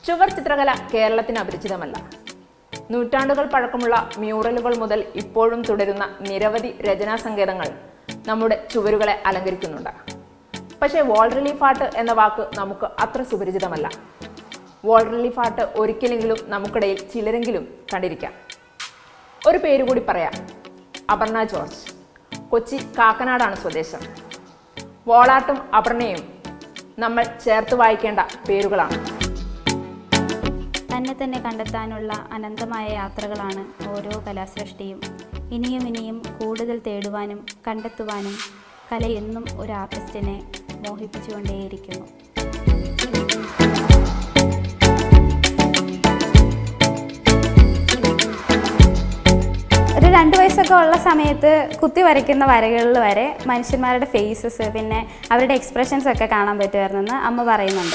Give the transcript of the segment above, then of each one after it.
ചുവർ ചിത്രകല കേരളത്തിന് അപരിചിതമല്ല നൂറ്റാണ്ടുകൾ പഴക്കമുള്ള മ്യൂറലുകൾ മുതൽ ഇപ്പോഴും തുടരുന്ന നിരവധി രചനാ സങ്കേതങ്ങൾ നമ്മുടെ ചുവരുകളെ അലങ്കരിക്കുന്നുണ്ട് പക്ഷേ വാൾ റിലീഫ് ആർട്ട് എന്ന വാക്ക് നമുക്ക് അത്ര സുപരിചിതമല്ല വാൾ റിലീഫ് ആർട്ട് ഒരിക്കലെങ്കിലും നമുക്കിടയിൽ ചിലരെങ്കിലും കണ്ടിരിക്കാം ഒരു പേര് കൂടി പറയാം അപർണ ജോർജ് കൊച്ചി കാക്കനാടാണ് സ്വദേശം വോളാട്ടും അപർണയും നമ്മൾ ചേർത്ത് വായിക്കേണ്ട പേരുകളാണ് തന്നെ തന്നെ കണ്ടെത്താനുള്ള അനന്തമായ യാത്രകളാണ് ഓരോ കലാസൃഷ്ടിയും ഇനിയും ഇനിയും കൂടുതൽ തേടുവാനും കണ്ടെത്തുവാനും കല എന്നും ഒരു ആർട്ടിസ്റ്റിനെ മോഹിപ്പിച്ചുകൊണ്ടേയിരിക്കുന്നു ഒരു രണ്ട് വയസ്സൊക്കെ ഉള്ള സമയത്ത് കുത്തി വരയ്ക്കുന്ന വരകളിൽ വരെ മനുഷ്യന്മാരുടെ ഫേസസ് പിന്നെ അവരുടെ എക്സ്പ്രഷൻസ് ഒക്കെ കാണാൻ പറ്റുമായിരുന്നെന്ന് അമ്മ പറയുന്നുണ്ട്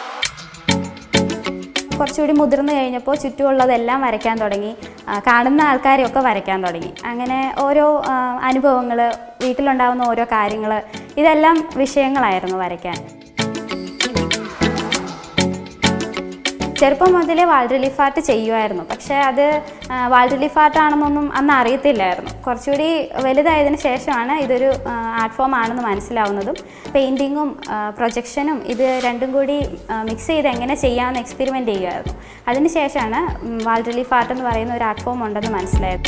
കുറച്ചുകൂടി മുതിർന്നു കഴിഞ്ഞപ്പോൾ ചുറ്റുമുള്ളതെല്ലാം വരയ്ക്കാൻ തുടങ്ങി ആ, കാണുന്ന ആൾക്കാരെയൊക്കെ വരയ്ക്കാൻ തുടങ്ങി അങ്ങനെ ഓരോ അനുഭവങ്ങൾ വീട്ടിലുണ്ടാകുന്ന ഓരോ കാര്യങ്ങൾ ഇതെല്ലാം വിഷയങ്ങളായിരുന്നു വരയ്ക്കാൻ ചെറുപ്പം മുതലേ വാൾ റിലീഫ് ആർട്ട് ചെയ്യുമായിരുന്നു പക്ഷേ അത് ആ, വാൾ റിലീഫ് ആർട്ട് ആണെന്നൊന്നും അന്ന് അറിയത്തില്ലായിരുന്നു കുറച്ചുകൂടി വലുതായതിനു ശേഷമാണ് ഇതൊരു ആർട്ട് ഫോം ആണെന്ന് മനസ്സിലാവുന്നതും പെയിൻറ്റിങ്ങും പ്രൊജക്ഷനും ഇത് രണ്ടും കൂടി മിക്സ് ചെയ്ത് എങ്ങനെ ചെയ്യാമെന്ന് എക്സ്പെരിമെൻ്റ് ചെയ്യുമായിരുന്നു അതിനുശേഷമാണ് ഉം, വാൾ റിലീഫ് ആർട്ട് എന്ന് പറയുന്ന ഒരു ആർട്ട് ഫോം ഉണ്ടെന്ന് മനസ്സിലായത്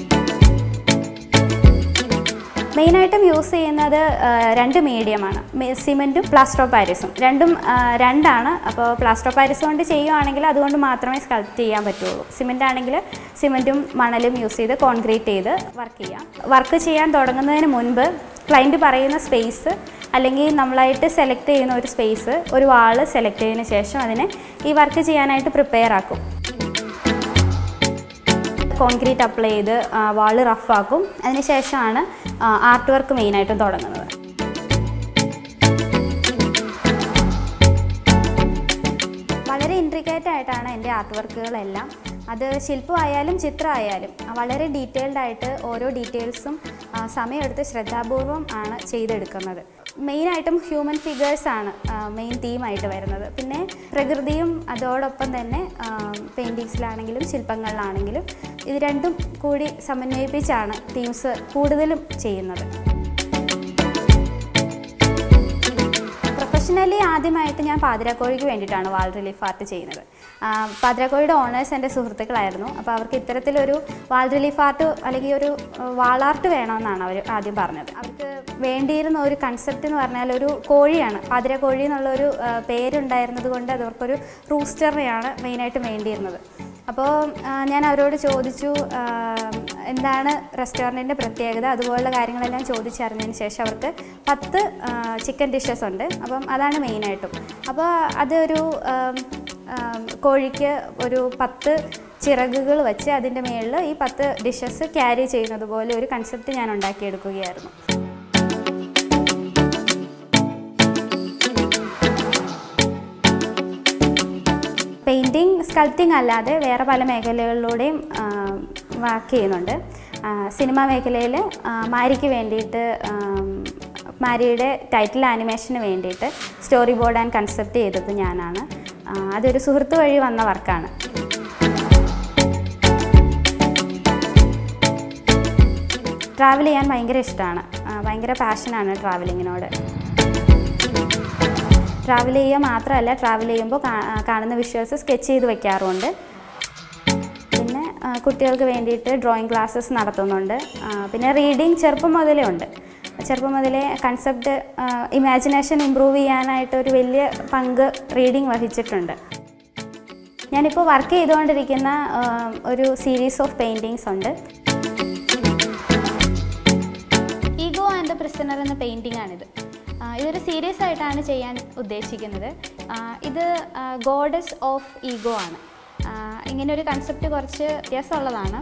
മെയിനായിട്ടും യൂസ് ചെയ്യുന്നത് ആ, രണ്ട് മീഡിയമാണ് സിമെൻറ്റും പ്ലാസ്റ്റർ ഓഫ് പാരീസും രണ്ടും ആ, രണ്ടാണ് അപ്പോൾ പ്ലാസ്റ്റർ ഓഫ് പാരീസ് കൊണ്ട് ചെയ്യുവാണെങ്കിൽ അതുകൊണ്ട് മാത്രമേ സ്കൾപ്റ്റ് ചെയ്യാൻ പറ്റുള്ളൂ സിമെൻ്റ് ആണെങ്കിൽ സിമെൻറ്റും മണലും യൂസ് ചെയ്ത് കോൺക്രീറ്റ് ചെയ്ത് വർക്ക് ചെയ്യാം വർക്ക് ചെയ്യാൻ തുടങ്ങുന്നതിന് മുൻപ് ക്ലയൻറ്റ് പറയുന്ന സ്പേസ് അല്ലെങ്കിൽ നമ്മളായിട്ട് സെലക്ട് ചെയ്യുന്ന ഒരു സ്പേസ് ഒരു വാള് സെലക്ട് ചെയ്തതിന് ശേഷം അതിനെ ഈ വർക്ക് ചെയ്യാനായിട്ട് പ്രിപ്പയർ ആക്കും കോൺക്രീറ്റ് അപ്ലൈ ചെയ്ത് വാള് റഫാക്കും അതിനുശേഷമാണ് ആർട്ട് വർക്ക് മെയിനായിട്ടും തുടങ്ങുന്നത് വളരെ ഇൻട്രിക്കേറ്റ് ആയിട്ടാണ് എൻ്റെ ആർട്ട് വർക്കുകളെല്ലാം അത് ശില്പമായാലും ചിത്രമായാലും വളരെ ഡീറ്റെയിൽഡ് ആയിട്ട് ഓരോ ഡീറ്റെയിൽസും ആ, സമയമെടുത്ത് ശ്രദ്ധാപൂർവം ആണ് ചെയ്തെടുക്കുന്നത് മെയിനായിട്ടും ഹ്യൂമൻ ഫിഗേഴ്സ് ആണ് മെയിൻ തീമായിട്ട് വരുന്നത് പിന്നെ പ്രകൃതിയും അതോടൊപ്പം തന്നെ പെയിൻറ്റിങ്സിലാണെങ്കിലും ശില്പങ്ങളിലാണെങ്കിലും ഇത് രണ്ടും കൂടി സമന്വയിപ്പിച്ചാണ് തീംസ് കൂടുതലും ചെയ്യുന്നത് പ്രൊഫഷണലി ആദ്യമായിട്ട് ഞാൻ പാതിരാക്കോഴിക്ക് വേണ്ടിയിട്ടാണ് വാൾ റിലീഫ് ആർട്ട് ചെയ്യുന്നത് ആ, പാതിരാക്കോഴിയുടെ ഓണേഴ്സ് എൻ്റെ സുഹൃത്തുക്കളായിരുന്നു അപ്പോൾ അവർക്ക് ഇത്തരത്തിലൊരു വാൾ റിലീഫ് ആർട്ട് അല്ലെങ്കിൽ ഒരു വാൾ ആർട്ട് വേണമെന്നാണ് അവർ ആദ്യം പറഞ്ഞത് അവർക്ക് വേണ്ടിയിരുന്ന ഒരു കൺസെപ്റ്റ് എന്ന് പറഞ്ഞാൽ ഒരു കോഴിയാണ് പാതിരാക്കോഴി എന്നുള്ള ഒരു ആ, പേരുണ്ടായിരുന്നത് കൊണ്ട് അത് അവർക്കൊരു റൂസ്റ്ററിനെയാണ് മെയിനായിട്ട് വേണ്ടിയിരുന്നത് അപ്പോൾ ആ, ഞാൻ അവരോട് ചോദിച്ചു ആ, എന്താണ് റെസ്റ്റോറൻറ്റിൻ്റെ പ്രത്യേകത അതുപോലുള്ള കാര്യങ്ങളെല്ലാം ചോദിച്ചറിഞ്ഞതിന് ശേഷം അവർക്ക് പത്ത് ചിക്കൻ ഡിഷസ് ഉണ്ട് അപ്പം അതാണ് മെയിനായിട്ടും അപ്പോൾ അതൊരു ആം, ആം, കോഴിക്ക് ഒരു പത്ത് ചിറകുകൾ വെച്ച് അതിൻ്റെ മുകളിൽ ഈ പത്ത് ഡിഷസ് ക്യാരി ചെയ്യുന്നത് പോലെ ഒരു കൺസെപ്റ്റ് ഞാൻ ഉണ്ടാക്കിയെടുക്കുകയായിരുന്നു പെയിൻറ്റിങ് സ്കൾപ്റ്റിംഗ് അല്ലാതെ വേറെ പല മേഖലകളിലൂടെയും വർക്ക് ചെയ്യുന്നുണ്ട് ആ, സിനിമാ മേഖലയിൽ മാരിക്ക് വേണ്ടിയിട്ട് ആം, മാരിയുടെ ടൈറ്റിൽ ആനിമേഷന് വേണ്ടിയിട്ട് സ്റ്റോറി ബോർഡ് ആൻഡ് കൺസെപ്റ്റ് ചെയ്തത് ഞാനാണ് ആ, അതൊരു സുഹൃത്ത് വഴി വന്ന വർക്കാണ് ട്രാവൽ ചെയ്യാൻ ഭയങ്കര ഇഷ്ടമാണ് ഭയങ്കര പാഷനാണ് ട്രാവലിങ്ങിനോട് ട്രാവൽ ചെയ്യുക മാത്രമല്ല ട്രാവൽ ചെയ്യുമ്പോൾ കാ- കാണുന്ന വിഷ്വൽസ് സ്കെച്ച് ചെയ്ത് വെക്കാറുണ്ട് പിന്നെ ആ, കുട്ടികൾക്ക് വേണ്ടിയിട്ട് ഡ്രോയിങ് ക്ലാസ്സസ് നടത്തുന്നുണ്ട് ആ, പിന്നെ റീഡിങ് ചെറുപ്പം മുതലേ ഉണ്ട് ചെറുപ്പം മുതലേ കൺസെപ്റ്റ് ഇമാജിനേഷൻ ഇമ്പ്രൂവ് ചെയ്യാനായിട്ട് ഒരു വലിയ പങ്ക് റീഡിങ് വഹിച്ചിട്ടുണ്ട് ഞാനിപ്പോൾ വർക്ക് ചെയ്തുകൊണ്ടിരിക്കുന്ന ആ, ഒരു സീരീസ് ഓഫ് പെയിൻറ്റിങ്സ് ഉണ്ട് ഈഗോ ആൻഡ് ദ പ്രിസണർ എന്ന പെയിൻറ്റിംഗ് ആണിത് ആ, ഇതൊരു സീരിയസ് ആയിട്ടാണ് ചെയ്യാൻ ഉദ്ദേശിക്കുന്നത് ആ, ഇത് ഗോഡസ് ഓഫ് ഈഗോ ആണ് ആ, ഇങ്ങനെ ഒരു കൺസെപ്റ്റ് കുറച്ച് വ്യത്യാസമുള്ളതാണ്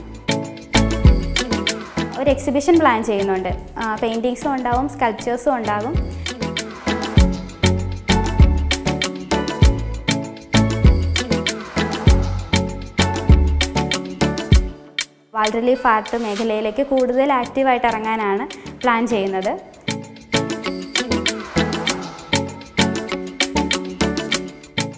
ഒരു എക്സിബിഷൻ പ്ലാൻ ചെയ്യുന്നുണ്ട് പെയിൻറ്റിങ്സും ഉണ്ടാവും സ്കൾപ്ചേഴ്സും ഉണ്ടാകും വാൾ റിലീഫ് ആർട്ട് മേഖലയിലേക്ക് കൂടുതൽ ആക്റ്റീവായിട്ട് ഇറങ്ങാനാണ് പ്ലാൻ ചെയ്യുന്നത്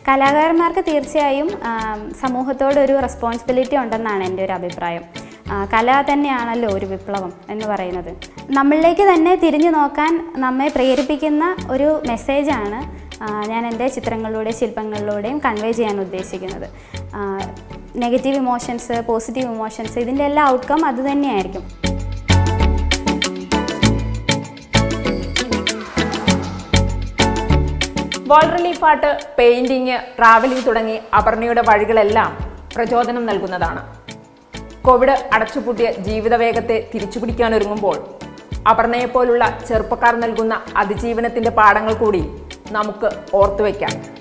കലാകാരന്മാർക്ക് തീർച്ചയായും ആം, സമൂഹത്തോടൊരു റെസ്പോൺസിബിലിറ്റി ഉണ്ടെന്നാണ് എൻ്റെ ഒരു അഭിപ്രായം ആ, കല തന്നെയാണല്ലോ ഒരു വിപ്ലവം എന്ന് പറയുന്നത് നമ്മളിലേക്ക് തന്നെ തിരിഞ്ഞു നോക്കാൻ നമ്മെ പ്രേരിപ്പിക്കുന്ന ഒരു മെസ്സേജാണ് ആ, ഞാൻ എൻ്റെ ചിത്രങ്ങളിലൂടെ ശില്പങ്ങളിലൂടെയും കൺവേ ചെയ്യാൻ ഉദ്ദേശിക്കുന്നത് നെഗറ്റീവ് ഇമോഷൻസ് പോസിറ്റീവ് ഇമോഷൻസ് ഇതിൻ്റെ എല്ലാ ഔട്ട്കം അത് തന്നെയായിരിക്കും wall relief art painting travelling തുടങ്ങി അപർണയുടെ വഴികളെല്ലാം പ്രചോദനം നൽകുന്നതാണ് കോവിഡ് അടച്ചുപൂട്ടിയ ജീവിത വേഗത്തെ തിരിച്ചുപിടിക്കാൻ ഒരുങ്ങുമ്പോൾ അപർണയെപ്പോലുള്ള ചെറുപ്പക്കാർ നൽകുന്ന അതിജീവനത്തിന്റെ പാഠങ്ങൾ കൂടി നമുക്ക് ഓർത്തുവെക്കാം